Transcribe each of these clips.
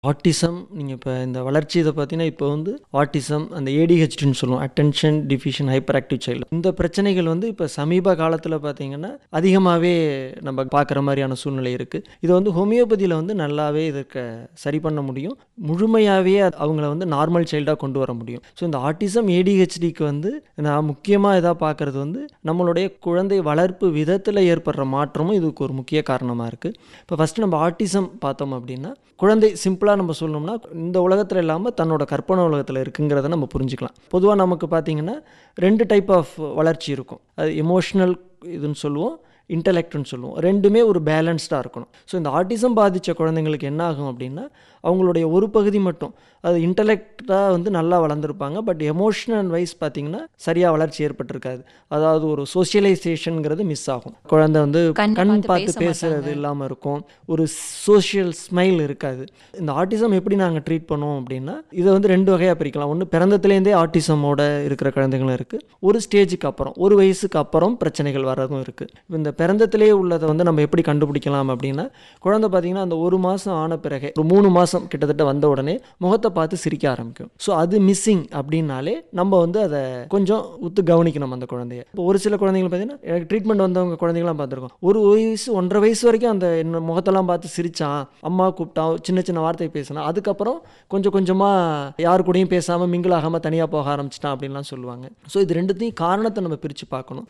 Autism நீங்கள் இப்போ இந்த வளர்ச்சி இதை பார்த்தீங்கன்னா இப்போ வந்து ஆட்டிசம் அந்த ஏடிஹெச்டின்னு சொல்லுவோம் attention deficit hyperactive child இந்த பிரச்சனைகள் வந்து இப்போ சமீப காலத்தில் பார்த்தீங்கன்னா அதிகமாகவே நம்ம பார்க்குற மாதிரியான சூழ்நிலை இருக்குது இது வந்து ஹோமியோபதியில் வந்து நல்லாவே இதற்கு சரி பண்ண முடியும் முழுமையாகவே அவங்கள வந்து நார்மல் சைல்டாக கொண்டு வர முடியும் ஸோ இந்த ஆட்டிசம் ஏடிஹெச்டிக்கு வந்து நான் முக்கியமாக இதாக பார்க்குறது வந்து நம்மளுடைய குழந்தை வளர்ப்பு விதத்தில் ஏற்படுற மாற்றமும் இதுக்கு ஒரு முக்கிய காரணமாக இருக்குது இப்போ ஃபஸ்ட்டு நம்ம ஆட்டிசம் பார்த்தோம் அப்படின்னா குழந்தை சிம்பிளாக நம்ம சொல்லணும்னா இந்த உலகத்தில் இல்லாமல் தன்னோட கற்பனை உலகத்தில் இருக்குங்கிறத நம்ம புரிஞ்சுக்கலாம் பொதுவாக நமக்கு பார்த்திங்கன்னா ரெண்டு டைப் ஆஃப் வளர்ச்சி இருக்கும் அது எமோஷ்னல் இதுன்னு சொல்லுவோம் இன்டலெக்ட்னு சொல்லுவோம் ரெண்டுமே ஒரு பேலன்ஸ்டாக இருக்கணும் ஸோ இந்த ஆட்டிசம் பாதித்த குழந்தைங்களுக்கு என்ன ஆகும் அப்படின்னா அவங்களுடைய ஒரு பகுதி மட்டும் அது இன்டலெக்டாக வந்து நல்லா வளர்ந்துருப்பாங்க பட் எமோஷனல் வைஸ் பார்த்திங்கன்னா சரியாக வளர்ச்சி ஏற்பட்டிருக்காது அதாவது ஒரு சோஷியலைசேஷனுங்கிறது மிஸ் ஆகும் குழந்தை வந்து கண் கண் பார்த்து பார்த்து பேச பேசுறது மாட்டாங்க. இல்லாமல் இருக்கும் ஒரு சோஷியல் ஸ்மைல் இருக்காது இந்த ஆட்டிசம் எப்படி நாங்கள் ட்ரீட் பண்ணுவோம் அப்படின்னா இதை வந்து ரெண்டு வகையாக பிரிக்கலாம் ஒன்று பிறந்தத்துலேருந்தே ஆட்டிசமோட இருக்கிற குழந்தைங்களும் இருக்குது ஒரு ஸ்டேஜுக்கு அப்புறம் ஒரு வயசுக்கு அப்புறம் பிரச்சனைகள் வர்றதும் இருக்குது இந்த பிறந்தத்திலே உள்ளதை வந்து நம்ம எப்படி கண்டுபிடிக்கலாம் அப்படின்னா குழந்தை பார்த்தீங்கன்னா அந்த ஒரு மாதம் ஆன பிறகு ஒரு மூணு மாதம் கிட்டத்தட்ட வந்த உடனே முகத்தை பார்த்து சிரிக்க ஆரம்பிக்கும் ஸோ அது மிஸ்ஸிங் அப்படின்னாலே நம்ம வந்து அதை கொஞ்சம் உத்து கவனிக்கணும் அந்த குழந்தைய இப்போ ஒரு சில குழந்தைங்க பார்த்தீங்கன்னா எனக்கு ட்ரீட்மெண்ட் வந்தவங்க குழந்தைங்களாம் பார்த்துருக்கோம் ஒரு வயசு ஒன்றரை வயசு வரைக்கும் அந்த என்ன முகத்தெல்லாம் பார்த்து சிரிச்சான் அம்மா கூப்பிட்டான் சின்ன சின்ன வார்த்தை பேசினான் அதுக்கப்புறம் கொஞ்சம் கொஞ்சமாக யார் கூடயும் பேசாமல் மிங்கிள் ஆகாமல் தனியாக போக ஆரம்பிச்சிட்டான் அப்படின்லாம் சொல்லுவாங்க ஸோ இது ரெண்டுத்தையும் காரணத்தை நம்ம பிரித்து பார்க்கணும்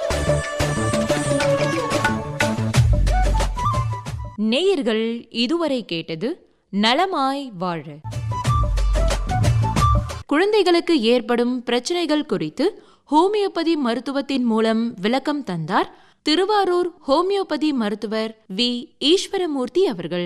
நேயர்கள் இதுவரை கேட்டது நலமாய் வாழ குழந்தைகளுக்கு ஏற்படும் பிரச்சனைகள் குறித்து ஹோமியோபதி மருத்துவத்தின் மூலம் விளக்கம் தந்தார் திருவாரூர் ஹோமியோபதி மருத்துவர் வி ஈஸ்வரமூர்த்தி அவர்கள்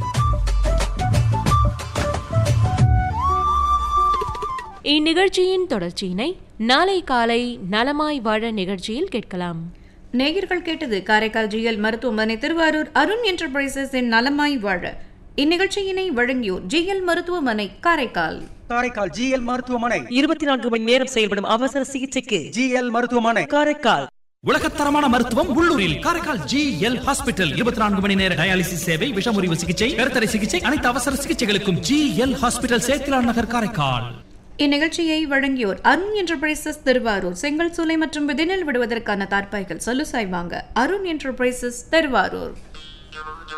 இந்நிகழ்ச்சியின் தொடர்ச்சியினை நாளை காலை நலமாய் வாழ நிகழ்ச்சியில் கேட்கலாம் நேயர்கள் கேட்டது காரைக்கால் ஜிஎல் மருத்துவமனை திருவாரூர் அருண் என்டர்பிரைசஸ் நலமாய் வாழ இந்நிகழ்ச்சியினை வழங்கியோர் ஜிஎல் மருத்துவமனை காரைக்கால் காரைக்கால் ஜிஎல் மருத்துவமனை இருபத்தி நான்கு மணி நேரம் செயல்படும் அவசர சிகிச்சைக்கு ஜிஎல் மருத்துவமனை காரைக்கால் உலகத்தரமான மருத்துவம் உள்ளூரில் காரைக்கால் ஜி எல் ஹாஸ்பிட்டல் இருபத்தி நான்கு மணி நேர டயாலிசிஸ் சேவை விஷமுறிவு சிகிச்சை கருத்தடை சிகிச்சை அனைத்து அவசர சிகிச்சைகளுக்கும் ஜி எல் ஹாஸ்பிட்டல் சேத்திலான் நகர் காரைக்கால் இந்நிகழ்ச்சியை வழங்கியோர் அருண் என்டர்பிரைசஸ் திருவாரூர் செங்கல் சூளை மற்றும் விதிநெல் விடுவதற்கான தார்ப்பாய்கள் சொலுசாய் வாங்க அருண் என்டர்பிரைசஸ் திருவாரூர்